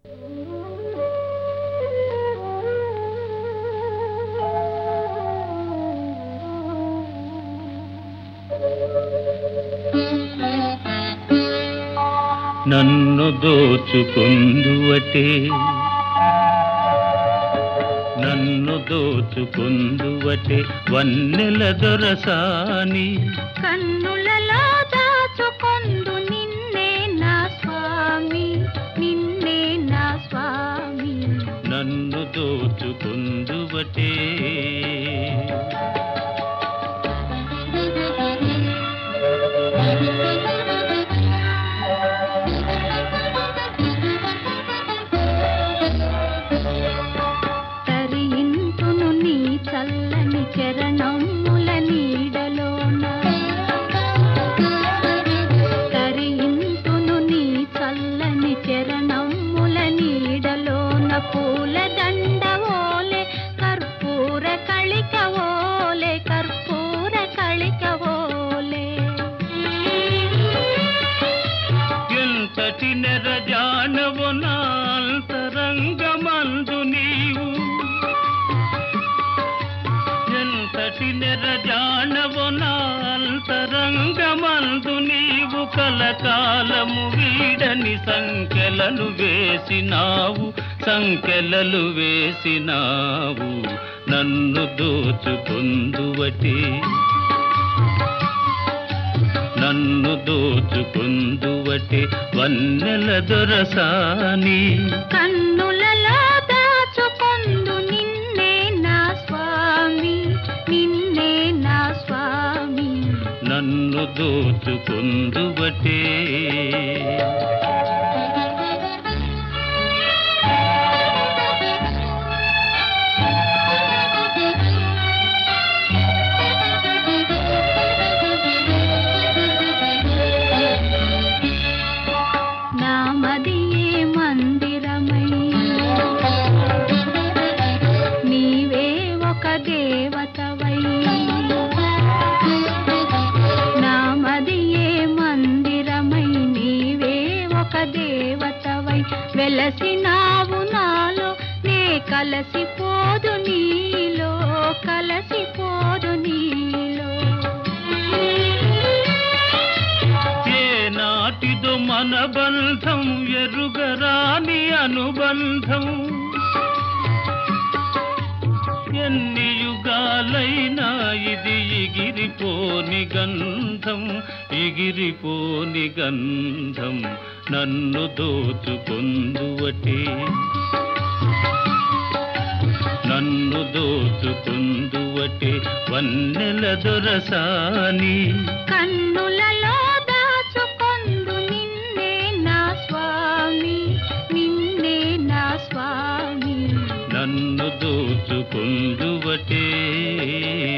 నన్ను దోచుకొందువటే నన్ను దోచుకొందువటే వన్నెల దొరసాని కన్నులలో దాచుకొందు నిన్నే నా స్వామి నిన్నే నా స్వామి నన్ను దోచుకొందువటే తరింతును నీ చల్లని చరణముల నీడలోన తరింతును నీ చల్లని చరణముల నీడలోన పూల దండ ఓలే కర్పూర కళిక ఓలే కర్పూర కళిక ఓలే ఎంతటి నెరజానవు నాంతరంగమందు నీవు ఎంతటి నెరజానవు నాంతరంగమందు నీవు కలకాలము వీడని సంఖ్యలను వేసినావు సంఖ్యలలు వేసినావు నన్ను దోచుకొందువటి నన్ను దోచుకొందువటి వన్నెల దొరసాని కన్నులలో దాచుకొందు నిన్నే నా స్వామి నిన్నే నా స్వామి నన్ను దోచుకొందువటే నా మదియే మందిరమై నీవే ఒక దేవతవై నా మదియే మందిరమై నీవే ఒక దేవతవై వెలసినావు నాలో నే కలసిపోదు నీలో కలసిపోదు నీలో ఏ నాటిదో మన బంధం ఎరుగరాని అనుబంధం ఎన్ని యుగాలైనా ఇది ఎగిరిపోని గంధం ఎగిరిపోని గంధం నన్ను దోచుకొందువటే నన్ను దోచుకొందువటే వన్నెల దొరసాని కన్నులలో దాచుకొందు నిన్నే నా స్వామి నిన్నే నా స్వామి నన్ను దోచుకొందువటే